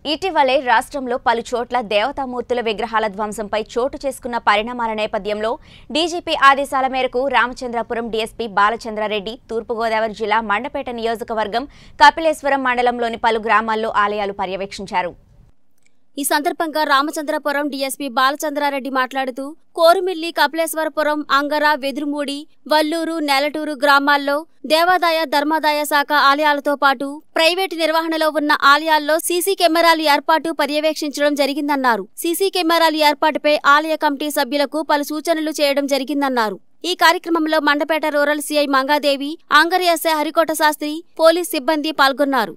ఇటీవలే రాష్ట్రంలో పలు చోట్ల దేవతామూర్తుల విగ్రహాల ధ్వంసంపై చోటు చేసుకున్న పరిణామాల నేపథ్యంలో డీజీపీ ఆదేశాల మేరకు రామచంద్రపురం డీఎస్పీ బాలచంద్రారెడ్డి తూర్పుగోదావరి జిల్లా మండపేట నియోజకవర్గం కపిలేశ్వరం మండలంలోని పలు గ్రామాల్లో ఆలయాలు పర్యవేక్షించారు ఈ సందర్భంగా రామచంద్రపురం డీఎస్పీ బాలచంద్రారెడ్డి మాట్లాడుతూ కోరుమిల్లి కపిలేశ్వరపురం అంగర వెదురుమూడి వల్లూరు నెలటూరు గ్రామాల్లో దేవాదాయ ధర్మాదాయ శాఖ ఆలయాలతో పాటు ప్రైవేటు నిర్వహణలో ఉన్న ఆలయాల్లో సీసీ కెమెరాలు ఏర్పాటు పర్యవేక్షించడం జరిగిందన్నారు సీసీ కెమెరాలు ఏర్పాటుపై ఆలయ కమిటీ సభ్యులకు పలు సూచనలు చేయడం జరిగిందన్నారు ఈ కార్యక్రమంలో Mandapeta rural CI Mangadevi Angara SI Harikota Sastri police సిబ్బంది పాల్గొన్నారు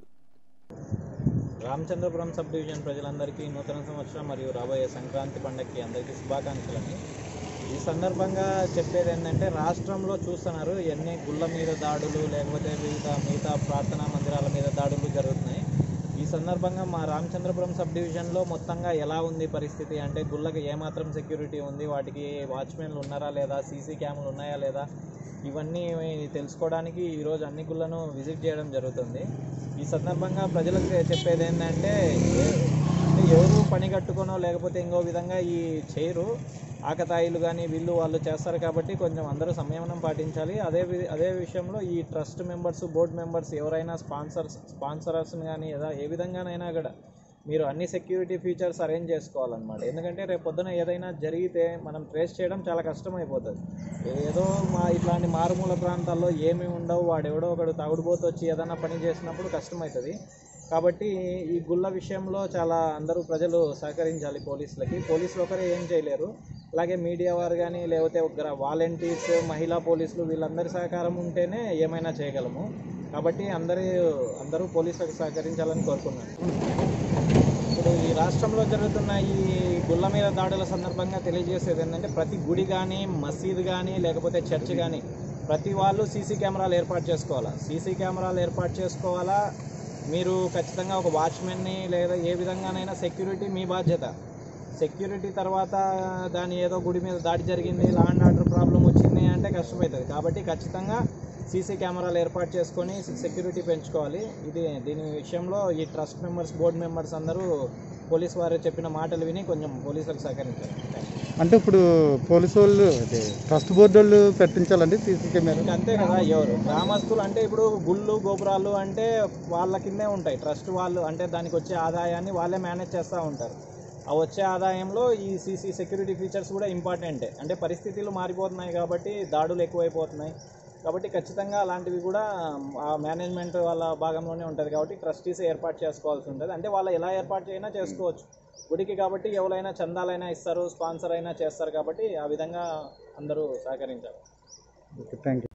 రామచంద్రపురం సబ్ డివిజన్ ప్రజలందరికీ నూతన సంవత్సరం మరియు రాబోయే సంక్రాంతి పండగకి అందరికీ శుభాకాంక్షలని ఈ సందర్భంగా చెప్పేది ఏంటంటే రాష్ట్రంలో చూస్తున్నారు ఎన్ని గుళ్ళ మీద దాడులు లేకపోతే వివిధ మిగతా ప్రార్థనా మందిరాల మీద దాడులు జరుగుతున్నాయి ఈ సందర్భంగా మా రామచంద్రపురం సబ్ డివిజన్లో మొత్తంగా ఎలా ఉంది పరిస్థితి అంటే గుళ్ళకి ఏమాత్రం సెక్యూరిటీ ఉంది వాటికి వాచ్మెన్లు ఉన్నారా లేదా సీసీ క్యామ్లు ఉన్నాయా లేదా ఇవన్నీ తెలుసుకోవడానికి ఈరోజు అన్ని గుళ్ళను విజిట్ చేయడం జరుగుతుంది ఈ సందర్భంగా ప్రజలకు చెప్పేది ఏంటంటే ఏ- అంటే ఎవరు పని కట్టుకోనో లేకపోతే ఇంకో విధంగా ఈ చేయరు ఆకతాయిలు కానీ వీళ్ళు వాళ్ళు చేస్తారు కాబట్టి కొంచెం అందరూ సంయమనం పాటించాలి అదే వి- అదే విషయంలో ఈ ట్రస్ట్ మెంబర్స్ బోర్డు మెంబర్స్ ఎవరైనా స్పాన్సర్స్ స్పాన్సరర్స్ని కానీ ఏదా ఏ విధంగానైనా కూడా మీరు అన్ని సెక్యూరిటీ ఫీచర్స్ అరేంజ్ చేసుకోవాలన్నమాట ఎందుకంటే రేపు పొద్దున ఏదైనా జరిగితే మనం ట్రేస్ చేయడం చాలా కష్టమైపోతుంది ఏదో మా ఇట్లాంటి మారుమూల ప్రాంతాల్లో ఏమీ ఉండవు వాడెవడో ఒకడు తాగుడుపోతూ వచ్చి ఏదైనా పని చేసినప్పుడు కష్టమవుతుంది కాబట్టి ఈ గుళ్ళ విషయంలో చాలా అందరూ ప్రజలు సహకరించాలి పోలీసులకి పోలీసులు ఒకరే ఏం చేయలేరు అలాగే మీడియా వారు కానీ లేకపోతే ఒక వాలంటీర్స్ మహిళా పోలీసులు వీళ్ళందరి సహకారం ఉంటేనే ఏమైనా చేయగలము కాబట్టి అందరూ అందరూ పోలీసులకు సహకరించాలని కోరుకున్నాను ఇప్పుడు ఈ రాష్ట్రంలో జరుగుతున్న ఈ గుళ్ళ మీద దాడుల సందర్భంగా తెలియజేసేది ఏంటంటే ప్రతి గుడి కానీ మసీదు కానీ లేకపోతే చర్చ్ కానీ ప్రతి వాళ్ళు సీసీ కెమెరాలు ఏర్పాటు చేసుకోవాలా సీసీ కెమెరాలు ఏర్పాటు చేసుకోవాలా మీరు ఖచ్చితంగా ఒక వాచ్మెన్ని లేదా ఏ విధంగానైనా సెక్యూరిటీ మీ బాధ్యత సెక్యూరిటీ తర్వాత దాని ఏదో గుడి మీద దాడి జరిగింది లా అండ్ ఆర్డర్ ప్రాబ్లం వచ్చింది అంటే కష్టమవుతుంది కాబట్టి ఖచ్చితంగా సీసీ కెమెరాలు ఏర్పాటు చేసుకొని సెక్యూరిటీ పెంచుకోవాలి ఇది దీని విషయంలో ఈ ట్రస్ట్ మెంబర్స్ బోర్డు మెంబర్స్ అందరూ పోలీస్ వారు చెప్పిన మాటలు విని కొంచెం పోలీసులకు సహకరించాలి థ్యాంక్ యూ అంటే ఇప్పుడు పోలీసు వాళ్ళు అదే ట్రస్ట్ బోర్డు వాళ్ళు పెట్టించాలండి సీసీ కెమెరా ఇంకా అంతే కదా ఎవరు గ్రామస్తులు అంటే ఇప్పుడు గుళ్ళు గోపురాలు అంటే వాళ్ళ కిందే ఉంటాయి ట్రస్ట్ వాళ్ళు అంటే దానికి వచ్చే ఆదాయాన్ని వాళ్ళే మేనేజ్ చేస్తూ ఉంటారు ఆ వచ్చే ఆదాయంలో ఈ సీసీ సెక్యూరిటీ ఫీచర్స్ కూడా ఇంపార్టెంటే అంటే పరిస్థితులు మారిపోతున్నాయి కాబట్టి దాడులు ఎక్కువైపోతున్నాయి కాబట్టి ఖచ్చితంగా అలాంటివి కూడా ఆ మేనేజ్మెంట్ వాళ్ళ భాగంలోనే ఉంటుంది కాబట్టి ట్రస్టీస్ ఏర్పాటు చేసుకోవాల్సి ఉంటుంది అంటే వాళ్ళు ఎలా ఏర్పాటు చేయనా చేసుకోవచ్చు గుడికి కాబట్టి ఎవరైనా చందాలైనా ఇస్తారు స్పాన్సర్ అయినా చేస్తారు కాబట్టి ఆ విధంగా అందరూ సహకరించాలి ఓకే థ్యాంక్ యూ